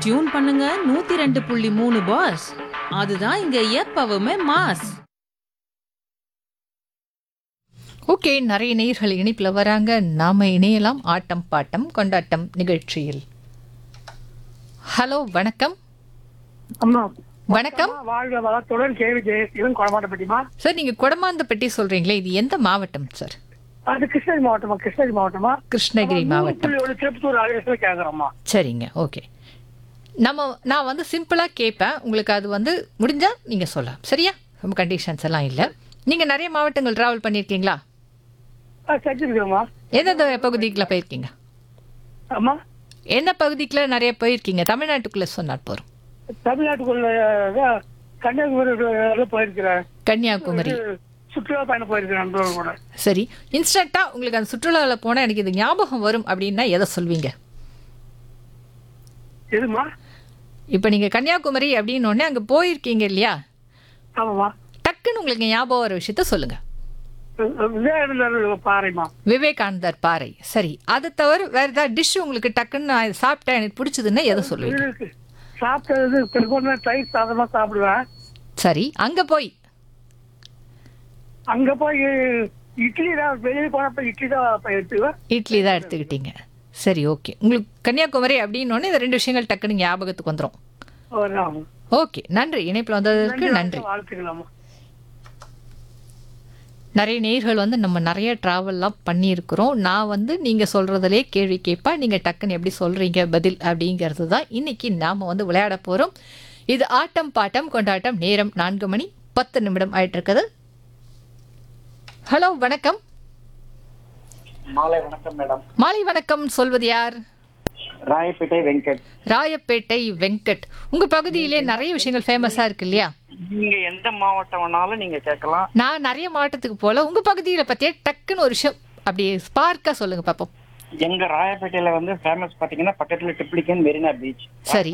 tune பண்ணுங்க நூத்தி ரெண்டு புள்ளி மூணு பாஸ் அதுதான் இங்க எப்பவுமே மாஸ் ஓகே நிறைய நேயர்கள் இணைப்பில் வராங்க நாம இணையலாம் ஆட்டம் பாட்டம் கொண்டாட்டம் நிகழ்ச்சியில் ஹலோ வணக்கம் அம்மா வணக்கம் வாழ்க வளத்துடன் கேவி ஜெயசீலன் கொடமாட்டப்பட்டிமா சார் நீங்க கொடமாந்தப்பட்டி சொல்றீங்களே இது எந்த மாவட்டம் சார் அது கிருஷ்ணகிரி மாவட்டமா கிருஷ்ணகிரி மாவட்டமா கிருஷ்ணகிரி மாவட்டம் ஒரு திருப்பத்தூர் ஆலயத்தில் கேட்குறோம்மா சரிங்க ஓகே நம்ம நான் வந்து சிம்பிளாக கேட்பேன் உங்களுக்கு அது வந்து முடிஞ்சா நீங்கள் சொல்லலாம் சரியா ரொம்ப கண்டிஷன்ஸ் எல்லாம் இல்லை நீங்கள் நிறைய மாவட்டங்கள் ட்ராவல் பண்ணியிருக்கீங்களா செஞ்சிருக்கிறோம்மா எந்தெந்த பகுதிக்குள்ள போயிருக்கீங்க அம்மா எந்த பகுதிக்குள்ள நிறைய போயிருக்கீங்க தமிழ்நாட்டுக்குள்ளே சொன்னால் போகிறோம் தமிழ்நாட்டுக்குள்ள தான் கன்னியாகுமரி எல்லாம் போயிருக்கிறேன் கன்னியாகுமரி சுற்றுலா பயணம் போயிருக்கிறேன் நண்பர்கள் கூட சரி இன்ஸ்டண்ட்டாக உங்களுக்கு அந்த சுற்றுலாவில் போனால் எனக்கு இது ஞாபகம் வரும் அப்படின்னா எதை சொல்வீங்க எதுமா இப்போ நீங்கள் கன்னியாகுமரி அப்படின்னு உடனே அங்கே போயிருக்கீங்க இல்லையா ஆமாம்மா டக்குன்னு உங்களுக்கு ஞாபகம் வர விஷயத்த சொல்லுங்கள் விவேகானந்தர் பாறைமா விவேகானந்தர் பாறை சரி அதை தவிர வேற ஏதாவது டிஷ் உங்களுக்கு டக்குன்னு நான் இதை சாப்பிட்டேன் எனக்கு பிடிச்சதுன்னா எதை சொல்லுவீங்க இருக்கு சாப்பிட்டது பெரும்பாலும் தயிர் சாதமா சாப்பிடுவேன் சரி அங்கே போய் அங்க போய் இட்லி தான் வெளியே போனப்ப இட்லி தான் எடுத்துக்குவேன் இட்லி தான் எடுத்துக்கிட்டீங்க சரி ஓகே உங்களுக்கு கன்னியாகுமரி அப்படின்னோடனே இந்த ரெண்டு விஷயங்கள் டக்குன்னு ஞாபகத்துக்கு வந்துடும் ஒரு ஓகே நன்றி இணைப்பில் வந்ததற்கு நன்றி வாழ்த்துக்கலாமா நிறைய நேர்கள் வந்து நம்ம நிறைய ட்ராவல்லாம் பண்ணியிருக்கிறோம் நான் வந்து நீங்கள் சொல்கிறதுலே கேள்வி கேட்பேன் நீங்கள் டக்குன்னு எப்படி சொல்கிறீங்க பதில் அப்படிங்கிறது தான் இன்றைக்கி நாம் வந்து விளையாட போகிறோம் இது ஆட்டம் பாட்டம் கொண்டாட்டம் நேரம் நான்கு மணி பத்து நிமிடம் ஆயிட்டு இருக்குது ஹலோ வணக்கம் மாலை வணக்கம் மேடம் மாலை வணக்கம் சொல்வது யார் ராயப்பேட்டை வெங்கட் ராயப்பேட்டை வெங்கட் உங்கள் பகுதியிலே நிறைய விஷயங்கள் ஃபேமஸாக இருக்கு இல்லையா நீங்க எந்த மாவட்டம் வேணாலும் நீங்க கேட்கலாம் நான் நிறைய மாவட்டத்துக்கு போல உங்கள் பகுதியில் பற்றியே டக்குன்னு ஒரு விஷயம் அப்படியே ஸ்பார்க்காக சொல்லுங்கள் பார்ப்போம் எங்க ராயப்பேட்டையில வந்து ஃபேமஸ் பாத்தீங்கன்னா பக்கத்துல டிப்ளிகன் மெரினா பீச் சரி